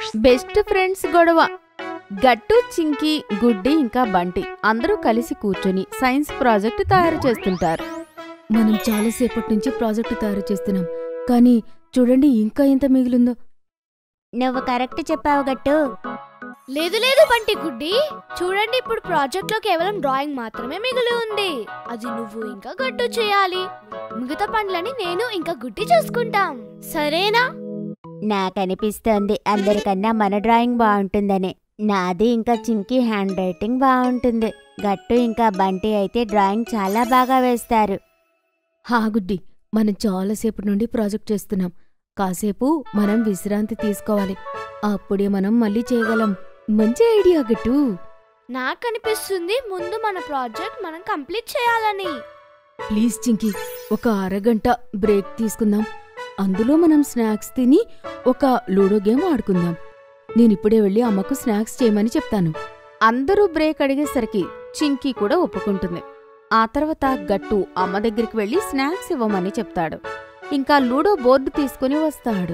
best friends గొడవ గట్టు చింకి గుడ్డి ఇంకా బంటి అందరూ కలిసి కూర్చొని సైన్స్ ప్రాజెక్ట్ తయారు చేస్తుంటారు మనం చాలాసేపటి నుంచి ప్రాజెక్టు తయారు చేస్తున్నాం కానీ చూడండి ఇంకా ఎంత మిగిలిందో నువ్వు కరెక్ట్ చెప్పావు గట్టు లేదు లేదు బంటి గుడ్డి చూడండి ఇప్పుడు ప్రాజెక్ట్ లో కేవలం డ్రాయింగ్ మాత్రమే మిగిలి ఉంది అది నువ్వు ఇంకా గట్టు చేయాలి మిగతా పనులని నేను ఇంకా గుడ్డి చూసుకుంటాం సరేనా నాకనిపిస్తోంది అందరికన్నా మన డ్రాయింగ్ బాగుంటుందని నాది ఇంకా చింకి హ్యాండ్ రైటింగ్ బాగుంటుంది గట్టు ఇంకా బంటి అయితే డ్రాయింగ్ చాలా బాగా వేస్తారు హా గుడ్డి మనం చాలాసేపటి నుండి ప్రాజెక్ట్ చేస్తున్నాం కాసేపు మనం విశ్రాంతి తీసుకోవాలి అప్పుడే మనం మళ్ళీ చేయగలం మంచి ఐడియా గట్టు నాకు అనిపిస్తుంది ముందు మన ప్రాజెక్ట్ మనం కంప్లీట్ చేయాలని ప్లీజ్ చింకి ఒక అరగంట బ్రేక్ తీసుకుందాం అందులో మనం స్నాక్స్ తిని ఒక లూడో గేమ్ ఆడుకుందాం నేనిప్పుడే వెళ్ళి అమ్మకు స్నాక్స్ చేయమని చెప్తాను అందరూ బ్రేక్ అడిగేసరికి చింకి కూడా ఒప్పుకుంటుంది ఆ తర్వాత గట్టు అమ్మ దగ్గరికి వెళ్లి స్నాక్స్ ఇవ్వమని చెప్తాడు ఇంకా లూడో బోర్డు తీసుకుని వస్తాడు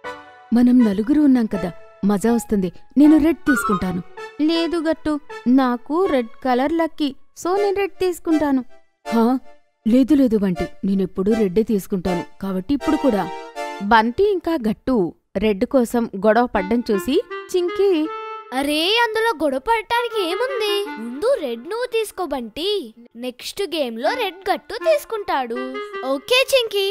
మనం నలుగురు ఉన్నాం కదా మజా వస్తుంది నేను రెడ్ తీసుకుంటాను లేదు గట్టు నాకు రెడ్ కలర్ లక్కీ సో నేను రెడ్ తీసుకుంటాను హా లేదు లేదు బంటి నేనెప్పుడూ రెడ్డే తీసుకుంటాను కాబట్టి ఇప్పుడు కూడా బంటి ఇంకా గట్టు రెడ్ కోసం గొడవ పడ్డం చూసి చింకి అరే అందులో గొడవ పడటానికి ఏముంది ముందు రెడ్ నువ్వు తీసుకో బంటి నెక్స్ట్ గేమ్ లో రెడ్ గట్టు తీసుకుంటాడు ఓకే చింకి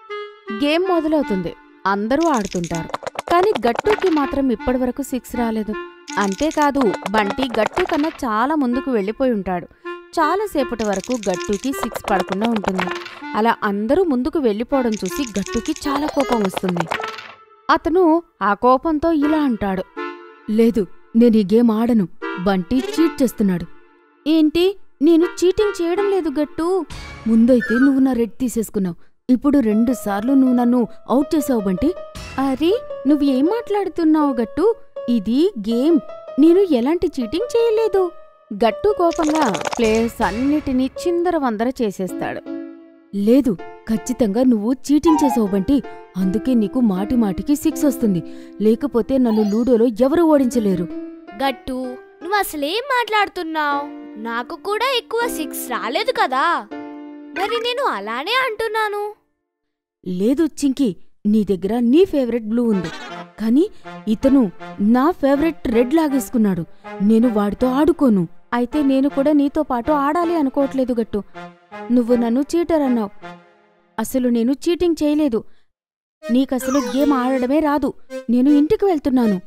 గేమ్ మొదలవుతుంది అందరూ ఆడుతుంటారు కానీ గట్టుకి మాత్రం ఇప్పటివరకు సిక్స్ రాలేదు అంతేకాదు బంటి గట్టు కన్నా చాలా ముందుకు వెళ్ళిపోయి ఉంటాడు చాలాసేపటి వరకు గట్టుకి సిక్స్ పడకుండా ఉంటుంది అలా అందరూ ముందుకు వెళ్ళిపోవడం చూసి గట్టుకి చాలా కోపం వస్తుంది అతను ఆ కోపంతో ఇలా అంటాడు లేదు నేను ఈ గేమ్ ఆడను బంటి చీట్ చేస్తున్నాడు ఏంటి నేను చీటింగ్ చేయడం లేదు గట్టు ముందైతే నువ్వు నా రెడ్ తీసేసుకున్నావు ఇప్పుడు రెండు సార్లు నువ్వు నన్ను అవుట్ చేసావు బంటి అరే నువ్వు ఏం మాట్లాడుతున్నావు గట్టు ఇది గేమ్ నేను ఎలాంటి చీటింగ్ చేయలేదు గట్టు కోపంగా ప్లేయర్స్ అన్నిటినీ చిందరవందర చేసేస్తాడు లేదు ఖచ్చితంగా నువ్వు చీటింగ్ చేసావు బంటి అందుకే నీకు మాటి మాటికి సిక్స్ వస్తుంది లేకపోతే నన్ను లూడోలో ఎవరు ఓడించలేరు గట్టు నువ్వు అసలేం మాట్లాడుతున్నావు నాకు కూడా ఎక్కువ సిక్స్ రాలేదు కదా మరి నేను అలానే అంటున్నాను లేదు చింకి నీ దగ్గర నీ ఫేవరెట్ బ్లూ ఉంది కానీ ఇతను నా ఫేవరెట్ రెడ్ లాగేసుకున్నాడు నేను వాడితో ఆడుకోను అయితే నేను కూడా నీతో పాటు ఆడాలి అనుకోవట్లేదు గట్టు నువ్వు నన్ను చీటర్ అన్నావు అసలు నేను చీటింగ్ చేయలేదు నీకసలు గేమ్ ఆడడమే రాదు నేను ఇంటికి వెళ్తున్నాను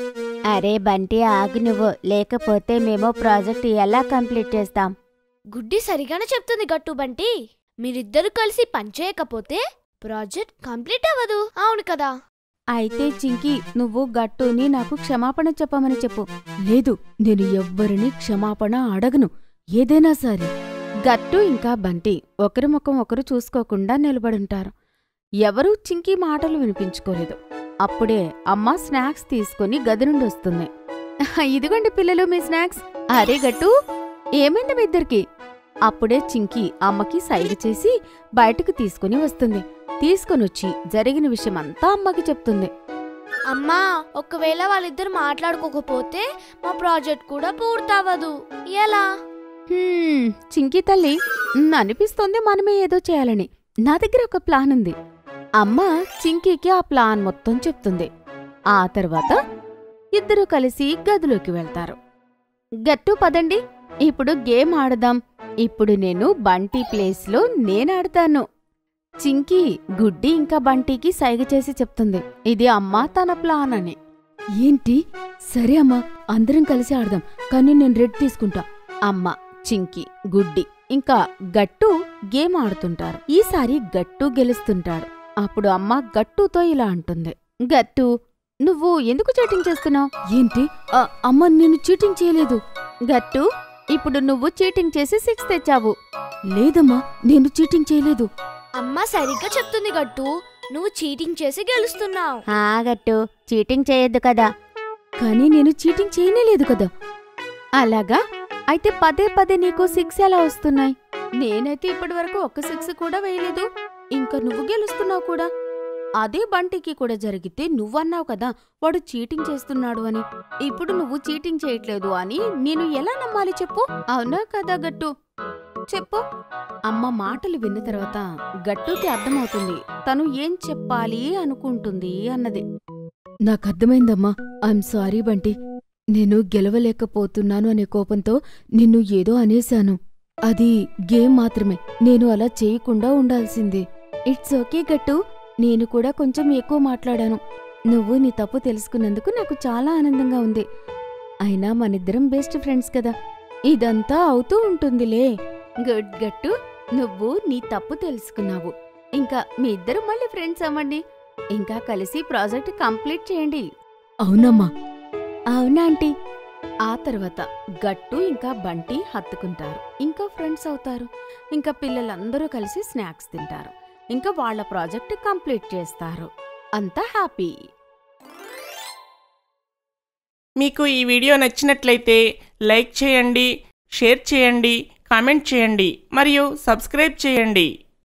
అరే బంటి ఆగు నువ్వు లేకపోతే మేము ప్రాజెక్ట్ ఎలా కంప్లీట్ చేస్తాం గుడ్డి సరిగానే చెప్తుంది గట్టు బంటి మీరిద్దరు కలిసి పనిచేయకపోతే ప్రాజెక్ట్ కంప్లీట్ అవ్వదు అవును కదా అయితే చింకి నువ్వు గట్టుని నాకు క్షమాపణ చెప్పమని చెప్పు లేదు నేను ఎవ్వరిని క్షమాపణ అడగను ఏదైనా సరే గట్టు ఇంకా బంటి ఒకరి ముఖం ఒకరు చూసుకోకుండా నిలబడుంటారు ఎవరూ చింకి మాటలు వినిపించుకోలేదు అప్పుడే అమ్మ స్నాక్స్ తీసుకుని గది నుండి వస్తుంది ఇదిగోండి పిల్లలు మీ స్నాక్స్ అరే గట్టు ఏమైంది మీ ఇద్దరికి అప్పుడే చింకి అమ్మకి సైగ చేసి బయటకు తీసుకుని వస్తుంది తీసుకొనొచ్చి జరిగిన విషయమంతా అమ్మకి చెప్తుంది అమ్మా ఒకవేళ వాళ్ళిద్దరు మాట్లాడుకోకపోతే మా ప్రాజెక్ట్ కూడా పూర్తవ్వదు ఎలా "హ్మ్, చింకి తల్లి "ఉమ్, అనిపిస్తోంది మనమే ఏదో చేయాలని నా దగ్గర ఒక ప్లాన్ ఉంది అమ్మ చింకీకి ఆ ప్లాన్ మొత్తం చెప్తుంది ఆ తర్వాత ఇద్దరూ కలిసి గదిలోకి వెళ్తారు గట్టు పదండి ఇప్పుడు గేమ్ ఆడదాం ఇప్పుడు నేను బంటి ప్లేస్లో నేనాడతాను చింకీ గుడ్డి ఇంకా బంటికి సైగ చేసి చెప్తుంది ఇది అమ్మ తన ప్లాన్ అని ఏంటి సరే అమ్మా అందరం కలిసి ఆడదాం కానీ నేను రెడ్ తీసుకుంటా అమ్మ చింకి గుడ్డి ఇంకా గట్టు గేమ్ ఆడుతుంటారు ఈసారి గట్టు గెలుస్తుంటాడు అప్పుడు అమ్మ గట్టుతో ఇలా అంటుంది గట్టు నువ్వు ఎందుకు చీటింగ్ చేస్తున్నావు ఏంటి ఆ, అమ్మ నేను చీటింగ్ చేయలేదు గట్టు ఇప్పుడు నువ్వు చీటింగ్ చేసి సిక్స్ తెచ్చావు లేదమ్మా నేను చీటింగ్ చేయలేదు అమ్మ సరిగ్గా చెప్తుంది గట్టు నువ్వు చీటింగ్ చేసి గెలుస్తున్నావు హా గట్టు చీటింగ్ చేయొద్దు కదా కానీ నేను చీటింగ్ చేయనేలేదు కదా అలాగా అయితే పదే పదే నీకు సిక్స్ ఎలా వస్తున్నాయి నేనైతే ఇప్పటివరకు ఒక్క సిక్స్ కూడా వేయలేదు ఇంకా నువ్వు గెలుస్తున్నావు కూడా అదే బంటికి కూడా జరిగితే నువ్వన్నావు కదా వాడు చీటింగ్ చేస్తున్నాడు అని ఇప్పుడు నువ్వు చీటింగ్ చేయట్లేదు అని నేను ఎలా నమ్మాలి చెప్పు అవునా కదా గట్టు చెప్పు అమ్మ మాటలు విన్న తర్వాత గట్టుకి అర్థమవుతుంది తను ఏం చెప్పాలి అనుకుంటుంది అన్నది నాకు అర్థమైందమ్మా ఐఎమ్ సారీ బంటి నేను గెలవలేకపోతున్నాను అనే కోపంతో నిన్ను ఏదో అనేశాను అది గేమ్ మాత్రమే నేను అలా చేయకుండా ఉండాల్సిందే ఇట్స్ ఓకే గట్టు నేను కూడా కొంచెం ఎక్కువ మాట్లాడాను నువ్వు నీ తప్పు తెలుసుకున్నందుకు నాకు చాలా ఆనందంగా ఉంది అయినా మనిద్దరం బెస్ట్ ఫ్రెండ్స్ కదా ఇదంతా అవుతూ ఉంటుందిలే గుడ్ గట్టు నువ్వు నీ తప్పు తెలుసుకున్నావు ఇంకా మీ ఇద్దరు మళ్ళీ ఫ్రెండ్స్ అవ్వండి ఇంకా కలిసి ప్రాజెక్ట్ కంప్లీట్ చేయండి అవునమ్మా అవునా ఆంటీ ఆ తర్వాత గట్టు ఇంకా బంటి హత్తుకుంటారు ఇంకా ఫ్రెండ్స్ అవుతారు ఇంకా పిల్లలందరూ కలిసి స్నాక్స్ తింటారు ఇంకా వాళ్ళ ప్రాజెక్ట్ కంప్లీట్ చేస్తారు అంతా హ్యాపీ మీకు ఈ వీడియో నచ్చినట్లయితే లైక్ చేయండి షేర్ చేయండి కామెంట్ చేయండి మరియు సబ్స్క్రైబ్ చేయండి